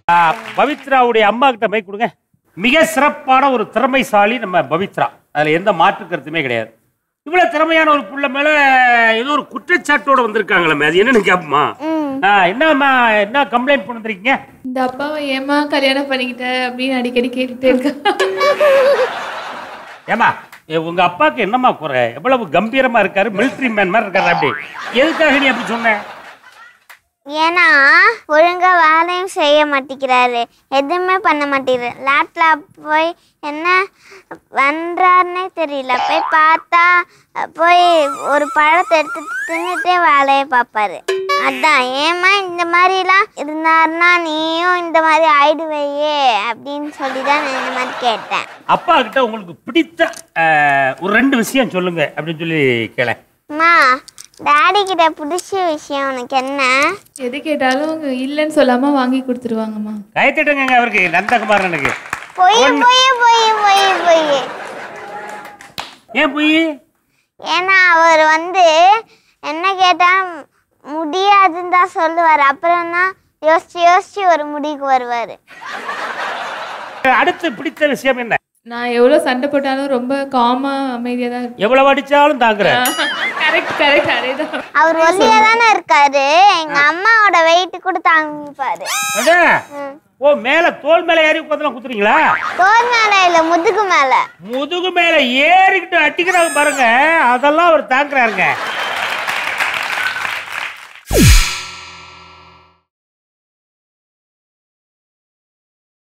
ஆ, பவித்ராவுடைய அம்மா கிட்ட மைக் கொடுங்க மிக சிறப்பான ஒரு திறமைசாலி நம்ம பவித்ரா அதுல எந்த மாற்று கருத்துமே கிடையாது இவ்வளவு திறமையான ஒரு புள்ள மேல ஏதோ ஒரு குற்றச்சாட்டோட வந்திருக்காங்களே அது என்னன்னு கேப்பமா என்னம்மா என்ன கம்ப்ளைண்ட் பண்ணி வந்திருக்கீங்க இந்த அப்பாவை ஏமா கல்யாணம் பண்ணிக்கிட்ட அப்படின்னு அடிக்கடி கேட்டுட்டே இருக்கா ஏமா ஏ, உங்க அப்பாக்கு என்னம்மா குறை எவ்வளவு கம்பீரமா இருக்காரு மிலிட்ரி மேன் மாதிரி இருக்காரு அப்படி எதுக்காக நீ அப்படி சொன்ன ஏன்னா ஒழுங்கா வேலையும் செய்ய மாட்டேங்கிறாரு எதுவுமே பண்ண மாட்டேங்கிறாரு லேப்டாப் போய் என்ன பண்றாருன்னே தெரியல போய் பார்த்தா போய் ஒரு பழத்தை எடுத்து தின்னுட்டே வேலையை பார்ப்பாரு அதான் ஏமா இந்த மாதிரிலாம் இருந்தாருன்னா நீயும் இந்த மாதிரி ஆயிடுவையே அப்படின்னு சொல்லி தான் நான் இந்த மாதிரி கேட்டேன் அப்பா கிட்ட உங்களுக்கு பிடித்த அஹ், ஒரு ரெண்டு விஷயம் சொல்லுங்க அப்படின்னு சொல்லி கேளேன் அம்மா டாடி கிட்ட பிடிச்ச விஷயம் உனக்கு என்ன எது கேட்டாலும் அவங்க இல்லைன்னு சொல்லாம வாங்கி கொடுத்துருவாங்கம்மா கைத்தட்டுங்க அவருக்கு நந்தகுமாரனுக்கு பொய் பொய் பொய் பொய் பொய் ஏன் போய் ஏன்னா அவர் வந்து என்ன கேட்டால் முடியாதுன்னு தான் சொல்லுவார் அப்புறம் தான் யோசிச்சு யோசிச்சு ஒரு முடிவுக்கு வருவார் அடுத்து பிடித்த விஷயம் என்ன நான் எவ்வளோ சண்டை போட்டாலும் ரொம்ப காமா அமைதியாக தான் இருப்பேன் எவ்வளவு அடிச்சாலும் தாக்குற கரெக்ட் கரெக்ட் அதே தான் அவர் ஒல்லியா தானே இருக்காரு எங்க அம்மாவோட வெயிட் கூட தாங்கிப்பாரு அடே, ஓ மேல தோல் மேல ஏறி உட்காந்து குத்துறீங்களா தோல் மேல இல்ல முதுகு மேல முதுகு மேல ஏறிக்கிட்டு அடிக்கிறாங்க பாருங்க அதெல்லாம் அவர் தாக்குறாருங்க